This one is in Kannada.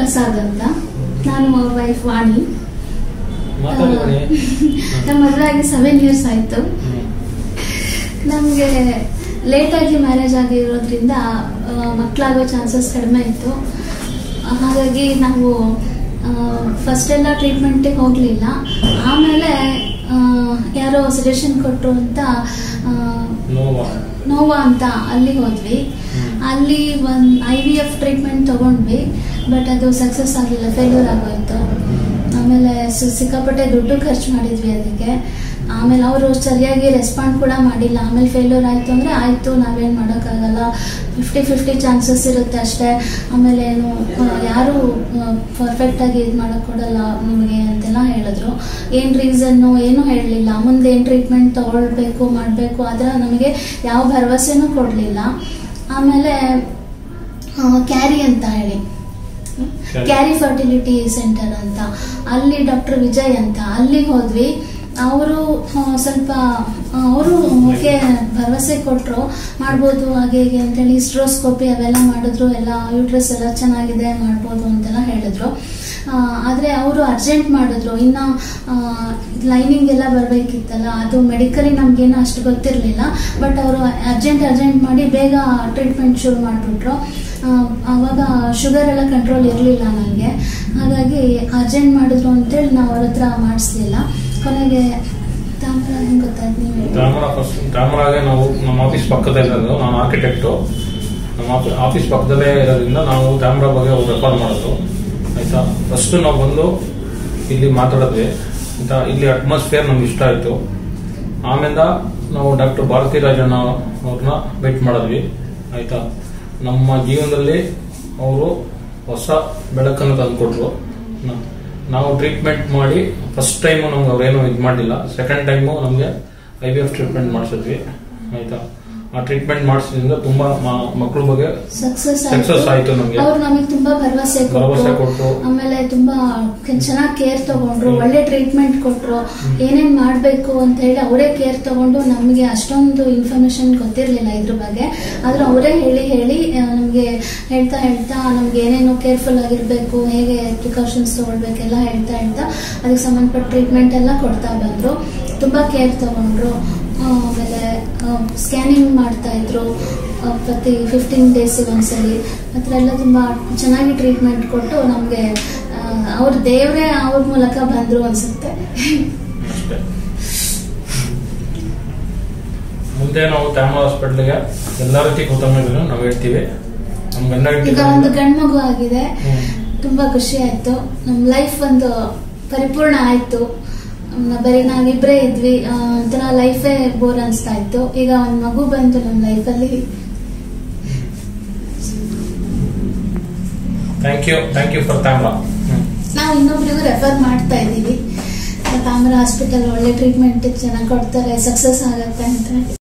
ಪ್ರಸಾದ್ ಅಂತ ನಾನು ಅವ್ರ ವೈಫ್ ವಾಣಿ ಮಾತಾಡಿದ್ರೆ ನಮ್ಮ ಮದುವೆ ಆಗಿ ಸೆವೆನ್ ಇಯರ್ಸ್ ಆಯ್ತು ನಮಗೆ ಲೇಟಾಗಿ ಮ್ಯಾರೇಜ್ ಆಗಿರೋದ್ರಿಂದ ಆ, ಮಕ್ಕಳಾಗೋ ಚಾನ್ಸಸ್ ಕಡಿಮೆ ಇತ್ತು ಆ, ಹಾಗಾಗಿ ನಾವು ಫಸ್ಟ್ ಎಲ್ಲ ಟ್ರೀಟ್ಮೆಂಟಿಗೆ ಹೋಗಲಿಲ್ಲ ಆಮೇಲೆ ಆ, ಯಾರೋ ಸಜೆಷನ್ ಕೊಟ್ಟರು ಅಂತ ಆ, ನೋವಾ ನೋವಾ ಅಂತ ಅಲ್ಲಿ ಹೋದ್ವಿ ಹ್ಮ್. ಅಲ್ಲಿ ಒಂದು ಐ ವಿ ಎಫ್ ಟ್ರೀಟ್ಮೆಂಟ್ ತಗೊಂಡ್ವಿ ಬಟ್ ಅದು ಸಕ್ಸಸ್ ಆಗಲಿಲ್ಲ ಫೇಲ್ಯೂರ್ ಆಗೋಯ್ತು ಆಮೇಲೆ ಸಿ- ಸಿಕ್ಕಾಪಟ್ಟೆ ದುಡ್ಡು ಖರ್ಚು ಮಾಡಿದ್ವಿ ಅದಕ್ಕೆ ಆಮೇಲೆ ಅವರು ಸರಿಯಾಗಿ ರೆಸ್ಪಾಂಡ್ ಕೂಡ ಮಾಡಿಲ್ಲ ಆಮೇಲೆ ಫೇಲ್ಯೂರ್ ಆಯಿತು ಅಂದರೆ ಆಯಿತು ನಾವೇನು ಮಾಡೋಕ್ಕಾಗಲ್ಲ ಫಿಫ್ಟಿ ಫಿಫ್ಟಿ ಚಾನ್ಸಸ್ ಇರುತ್ತೆ ಅಷ್ಟೇ ಆಮೇಲೆ ಏನು ಆ, ಯಾರು ಪರ್ಫೆಕ್ಟಾಗಿ ಇದು ಮಾಡೋಕ್ಕೆ ಕೊಡಲ್ಲ ನಿಮಗೆ ಅಂತೆಲ್ಲ ಹೇಳಿದ್ರು ಏನು ರೀಸನ್ನು ಏನೂ ಹೇಳಲಿಲ್ಲ ಮುಂದೆ ಏನು ಟ್ರೀಟ್ಮೆಂಟ್ ತಗೊಳ್ಬೇಕು ಮಾಡಬೇಕು ಅದರ ನಮಗೆ ಯಾವ ಭರವಸೆನೂ ಕೊಡಲಿಲ್ಲ ಆಮೇಲೆ ಕ್ಯಾರಿ ಅಂತ ಹೇಳಿ Carry. ಕ್ಯಾರಿ ಫರ್ಟಿಲಿಟಿ ಸೆಂಟರ್ ಅಂತ ಅಲ್ಲಿ ಡಾಕ್ಟರ್ ವಿಜಯ್ ಅಂತ ಅಲ್ಲಿಗೆ ಹೋದ್ವಿ ಅವರು ಸ್ವಲ್ಪ ಅವರು ಓಕೆ ಭರವಸೆ ಕೊಟ್ಟರು ಮಾಡ್ಬೋದು ಹಾಗೆ ಹೀಗೆ ಅಂತೇಳಿ ಹಿಸ್ಟ್ರೋಸ್ಕೋಪಿ ಅವೆಲ್ಲ ಮಾಡಿದ್ರು ಎಲ್ಲ ಯೂಟ್ರಸ್ ಎಲ್ಲ ಚೆನ್ನಾಗಿದೆ ಮಾಡ್ಬೋದು ಅಂತೆಲ್ಲ ಹೇಳಿದ್ರು ಆ, ಆದ್ರೆ ಅವರು ಅರ್ಜೆಂಟ್ ಮಾಡಿದ್ರು ಇನ್ನ ಲೈನಿಂಗ್ ಎಲ್ಲ ಬರಬೇಕಿತ್ತಲ್ಲ ಅದು ಮೆಡಿಕಲಿ ನಮ್ಗೇನು ಅಷ್ಟು ಗೊತ್ತಿರಲಿಲ್ಲ ಬಟ್ ಅವರು ಅರ್ಜೆಂಟ್ ಅರ್ಜೆಂಟ್ ಮಾಡಿ ಬೇಗ ಟ್ರೀಟ್ಮೆಂಟ್ ಶುರು ಮಾಡಿಬಿಟ್ರು ಆವಾಗ ಶುಗರ್ ಎಲ್ಲ ಕಂಟ್ರೋಲ್ ಇರಲಿಲ್ಲ ನನಗೆ ಹಾಗಾಗಿ ಅರ್ಜೆಂಟ್ ಮಾಡಿದ್ರು ಅಂತೇಳಿ ನಾವು ಅವ್ರ ಹತ್ರ ಮಾಡಿಸ್ಲಿಲ್ಲ ಕೊನೆಗೆ ತಾಮ್ರ ಹೆಂಗೆ ಗೊತ್ತಾಯ್ತು ನೀವು ಹೇಳಿ ಕ್ಯಾಮರಾ ಫಸ್ಟ್ ಕ್ಯಾಮರಾಗೆ ನಾವು ನಮ್ಮ ಆಫೀಸ್ ಪಕ್ಕದಲ್ಲೇ ಇರೋದು ನಾನು ಆರ್ಕಿಟೆಕ್ಟು ನಮ್ಮ ಆಫೀಸ್ ಆಫೀಸ್ ಪಕ್ಕದಲ್ಲೇ ಇರೋದ್ರಿಂದ ನಾವು ಕ್ಯಾಮ್ರಾ ಬಗ್ಗೆ ಅವ್ರು ರೆಫರ್ ಮಾಡೋದು ಆಯ್ತಾ ಫಸ್ಟ್ ನಾವು ಬಂದು ಇಲ್ಲಿ ಮಾತಾಡಿದ್ವಿ ಆಯ್ತಾ ಇಲ್ಲಿ ಅಟ್ಮಾಸ್ಫಿಯರ್ ನಮ್ಗೆ ಇಷ್ಟ ಆಯಿತು ಆಮೇಲೆ ನಾವು ಡಾಕ್ಟರ್ ಭಾರತಿ ರಾಜಣ್ಣ ಅವ್ರನ್ನ ಭೇಟಿ ಮಾಡಿದ್ವಿ ಆಯ್ತಾ ನಮ್ಮ ಜೀವನದಲ್ಲಿ ಅವರು ಹೊಸ ಬೆಳಕನ್ನು ತಂದುಕೊಟ್ರು ನ- ನಾವು ಟ್ರೀಟ್ಮೆಂಟ್ ಮಾಡಿ ಫಸ್ಟ್ ಟೈಮು ನಮ್ಗೆ ಅವ್ರೇನು ಇದು ಮಾಡಲಿಲ್ಲ ಸೆಕೆಂಡ್ ಟೈಮು ನಮಗೆ ಐ ವಿ ಎಫ್ ಟ್ರೀಟ್ಮೆಂಟ್ ಮಾಡಿಸಿದ್ವಿ ಆಯ್ತಾ ಆ ಟ್ರೀಟ್ಮೆಂಟ್ ಮಾಡಿಸಿದ್ರಿಂದ ತುಂಬಾ ಮಕ್ಕಳ ಬಗ್ಗೆ ಸಕ್ಸಸ್ Success ಆಯ್ತು ನಮ್ಗೆ. ಅವ್ರು ನಮಗೆ ತುಂಬಾ ಭರವಸೆ ಭರವಸೆ ಕೊಟ್ಟರು ಕೊಟ್ರು. ಆಮೇಲೆ ತುಂಬಾ ಚೆನ್ನಾಗಿ ಕೇರ್ ತಗೊಂಡ್ರು ಒಳ್ಳೆ ಟ್ರೀಟ್ಮೆಂಟ್ ಕೊಟ್ರು ಏನೇನ್ ಮಾಡ್ಬೇಕು ಅಂತ ಹೇಳಿ ಅವರೇ ಕೇರ್ ತಗೊಂಡು ನಮಗೆ ಅಷ್ಟೊಂದು ಇನ್ಫಾರ್ಮೇಶನ್ ಗೊತ್ತಿರಲಿಲ್ಲ ಇದ್ರ ಬಗ್ಗೆ ಆದ್ರೆ ಅವರೇ ಹೇಳಿ ಹೇಳಿ ಆ, ನಮ್ಗೆ ಹೇಳ್ತಾ ಹೇಳ್ತಾ ನಮ್ಗೆ ಏನೇನು ಕೇರ್ಫುಲ್ ಆಗಿರ್ಬೇಕು ಹೇಗೆ ಪ್ರಿಕಾಷನ್ಸ್ ತಗೊಳ್ಬೇಕೆಲ್ಲ ಹೇಳ್ತಾ ಹೇಳ್ತಾ ಅದಕ್ಕೆ ಸಂಬಂಧಪಟ್ಟ ಟ್ರೀಟ್ಮೆಂಟ್ ಎಲ್ಲ ಕೊಡ್ತಾ ಬಂದ್ರು ತುಂಬಾ ಕೇರ್ ತಗೊಂಡ್ರು ಆ, ಆಮೇಲೆ ಸ್ಕ್ಯಾನಿಂಗ್ ಮಾಡ್ತಾ ಇದ್ರು ಆ, ಪ್ರತಿ ಫಿಫ್ಟೀನ್ ಡೇಸಿಗೆ ಒಂದ್ಸಲಿ ಆ ಥರ ಎಲ್ಲ ತುಂಬ ಚೆನ್ನಾಗಿ ಟ್ರೀಟ್ಮೆಂಟ್ ಕೊಟ್ಟು ನಮಗೆ ಅವ್ರ ದೇವರೇ ಅವ್ರ ಮೂಲಕ ಬಂದರು ಅನ್ಸುತ್ತೆ ಅಷ್ಟೇ ಮುಂದೆ ನಾವು ತ್ಯಾಮ ಹಾಸ್ಪಿಟ್ಲಿಗೆ ಎಲ್ಲ ರೀತಿ ಕೃತಜ್ಞತೆಗಳನ್ನು ನಾವು ಹೇಳ್ತೀವಿ ನಮ್ಮ ಗಂಡ ಈಗ ಒಂದು ಗಂಡು ಮಗು ಆಗಿದೆ ಹ್ಮ್. ತುಂಬಾ ಖುಷಿ ಆಯ್ತು ನಮ್ಮ ಲೈಫ್ ಒಂದು ಪರಿಪೂರ್ಣ ಆಯ್ತು ಮ್, ಬರೀ ನಾವಿಬ್ರೇ ಇದ್ವಿ ಆ, ಒಂಥರ ಲೈಫೇ ಬೋರ್ ಅನ್ಸ್ತಾ ಇತ್ತು ಈಗ ಒಂದು ಮಗು ಬಂತು ನಮ್ಮ ಲೈಫಲ್ಲಿ thank you thank you for camera ನಾವು ಇನ್ನೊಬ್ರಿಗೂ ರೆಫರ್ ಮಾಡ್ತಾ ಇದ್ದೀವಿ ತಾಮ್ರ ಹಾಸ್ಪಿಟಲ್ ಒಳ್ಳೆ ಟ್ರೀಟ್ಮೆಂಟ್ ಚೆನ್ನಾಗಿ ಕೊಡ್ತಾರೆ ಸಕ್ಸಸ್ ಆಗುತ್ತೆ ಅಂತ